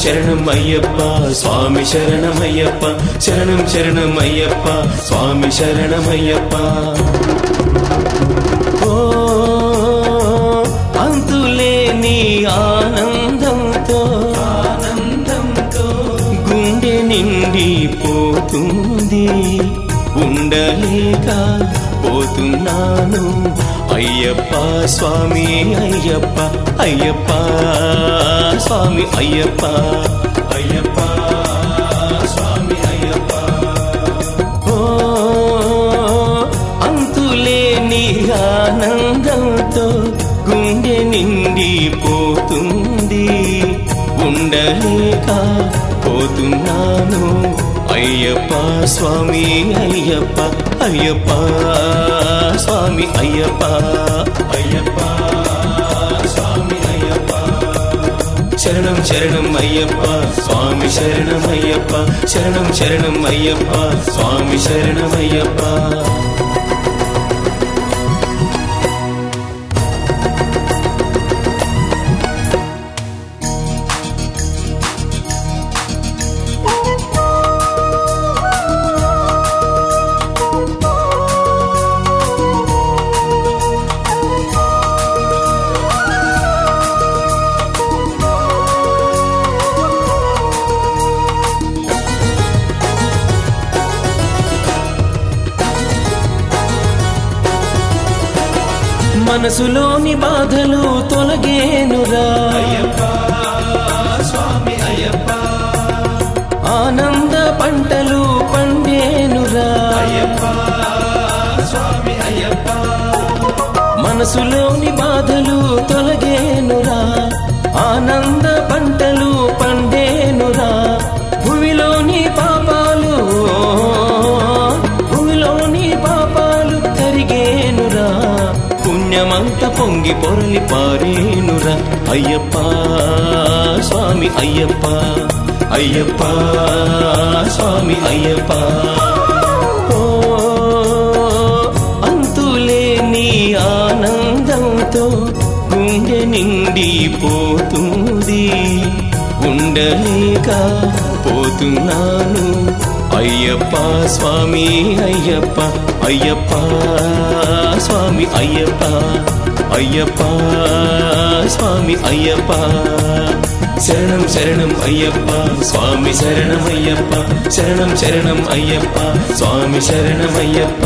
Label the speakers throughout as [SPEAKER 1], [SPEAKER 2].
[SPEAKER 1] శరణం అయ్యప్ప స్వామి శరణమయ్యప్ప శరణం శరణమయ్యప్ప స్వామి శరణమయ్యప్ప ఓ అంతులేని ఆనందంతో ఆనందంతో గుండె నిండిపోతుంది ఉండలేక పోతున్నాను అయ్యప్ప స్వామి అయ్యప్ప అయ్యప్ప స్వామి అయ్యప్ప అయ్యప్ప స్వామి అయ్యప్ప ఓ అంతులేని ఆనందంతో గుండె నిండిపోతుంది ఉండలేక పోతున్నాను అయ్యప్ప స్వామి అయ్యప్ప అయ్యప్ప స్వామి అయ్యప్ప అయ్యప్ప స్వామి అయ్యప్ప శరణం శరణం అయ్యప్ప స్వామి శరణం అయ్యప్ప శరణం శరణం అయ్యప్ప స్వామి శరణమయ్యప్ప మనసులోని బాధలు తొలగేనురా అయ్యప్ప స్వామి అయ్యప్ప ఆనంద పంటలు పండేనురా అయ్యప్ప స్వామి అయ్యప్ప మనసులోని బాధలు తొలగేనురా ఆనంద పంటలు పండేనురా భూమిలోని పాపాలు భూమిలోని పాపాలు కరిగేనురా పుణ్యమంత పొంగి పొరలి పారేనురా అయ్యప్ప స్వామి అయ్యప్ప అయ్యప్ప స్వామి అయ్యప్ప ఓ అంతులేని ఆనందంతో గుండె నిండిపోతుంది ఉండలేక పోతున్నాను అయ్యప్ప స్వామి అయ్యప్ప అయ్యప్ప స్వామి అయ్యప్ప అయ్యప్ప స్వామి అయ్యప్ప శరణం శరణం అయ్యప్ప స్వామి శరణమయ్యప్ప శరణం శరణం అయ్యప్ప స్వామి శరణమయ్యప్ప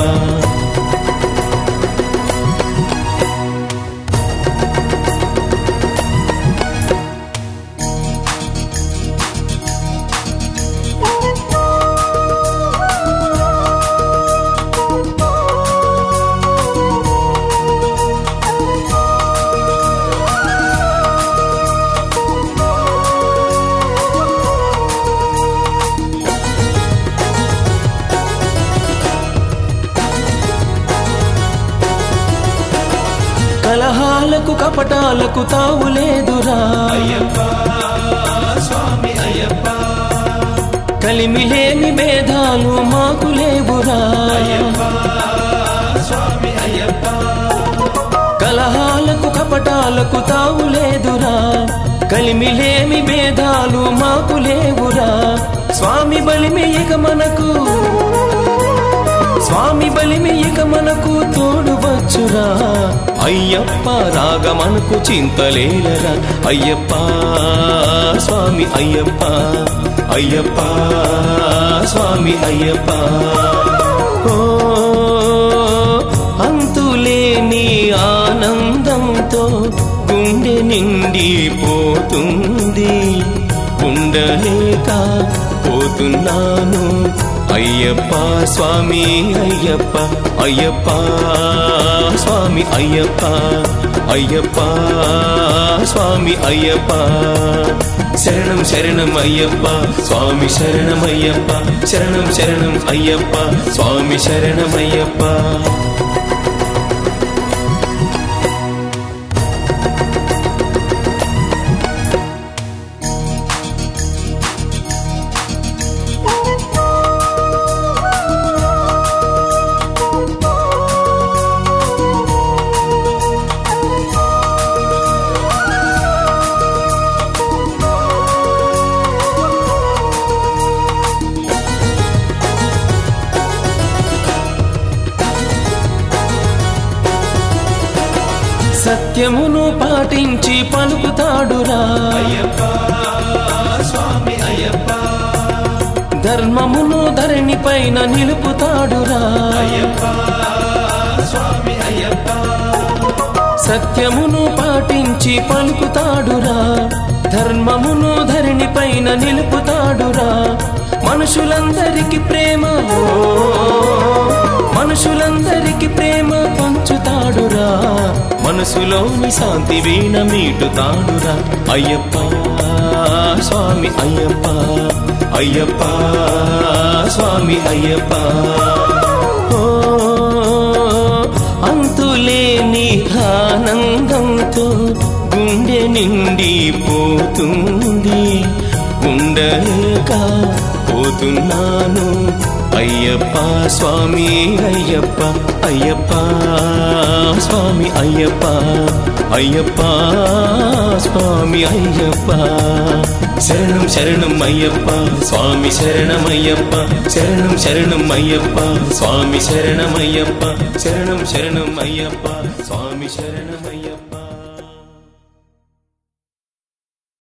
[SPEAKER 1] కలహాలకు కపటాలకు తావులేదురా అయ్యప్ప స్వామి అయ్యప్ప కలిమిలేని భేదాలు మాకు లేవురా అయ్యప్ప స్వామి అయ్యప్ప కలహాలకు కపటాలకు తావులేదురా కలిమిలేమి భేదాలు మాకు లేవురా స్వామి బలిమి ఇక మనకు స్వామి బలిమి ఇక మనకు తోడు వచ్చురా అయ్యప్ప రాగ మనకు చింతలేలరా అయ్యప్ప స్వామి అయ్యప్ప అయ్యప్ప స్వామి అయ్యప్ప ఓ అంతులేని ఆనందంతో గుండె నిండిపోతుంది ఉండలేక పోతున్నాను అయ్యప్ప స్వామి అయ్యప్ప అయ్యప్ప స్వామి అయ్యప్ప అయ్యప్ప స్వామి అయ్యప్ప శరణం శరణం అయ్యప్ప స్వామి శరణమయ్యప్ప శరణం శరణం అయ్యప్ప స్వామి శరణమయ్యప్ప సత్యమును పాటించి పలుకుతాడురా
[SPEAKER 2] అయ్యప్ప స్వామి అయ్యప్ప
[SPEAKER 1] ధర్మమును ధరణి పైన నిలుపుతాడురా
[SPEAKER 2] అయ్యప్ప స్వామి అయ్యప్ప
[SPEAKER 1] సత్యమును పాటించి పలుకుతాడురా ధర్మమును ధరణి పైన నిలుపుతాడురా మనుషులందరికి ప్రేమ ఓ, మనుషులందరికి ప్రేమ పంచుతాడురా మనసులోని శాంతి వీణ మీటుతాడురా అయ్యప్ప స్వామి అయ్యప్ప అయ్యప్ప స్వామి అయ్యప్ప ఓ అంతులేని ఆనందంతో గుండె నిండిపోతుంది ఉండలేక పోతున్నాను అయ్యప్ప స్వామి అయ్యప్ప అయ్యప్ప స్వామి అయ్యప్ప అయ్యప్ప స్వామి అయ్యప్ప శరణం శరణం అయ్యప్ప స్వామి శరణమయ్యప్ప శరణం శరణం అయ్యప్ప స్వామి శరణమయ్యప్ప శరణం శరణం అయ్యప్ప స్వామి శరణమయ్యప్ప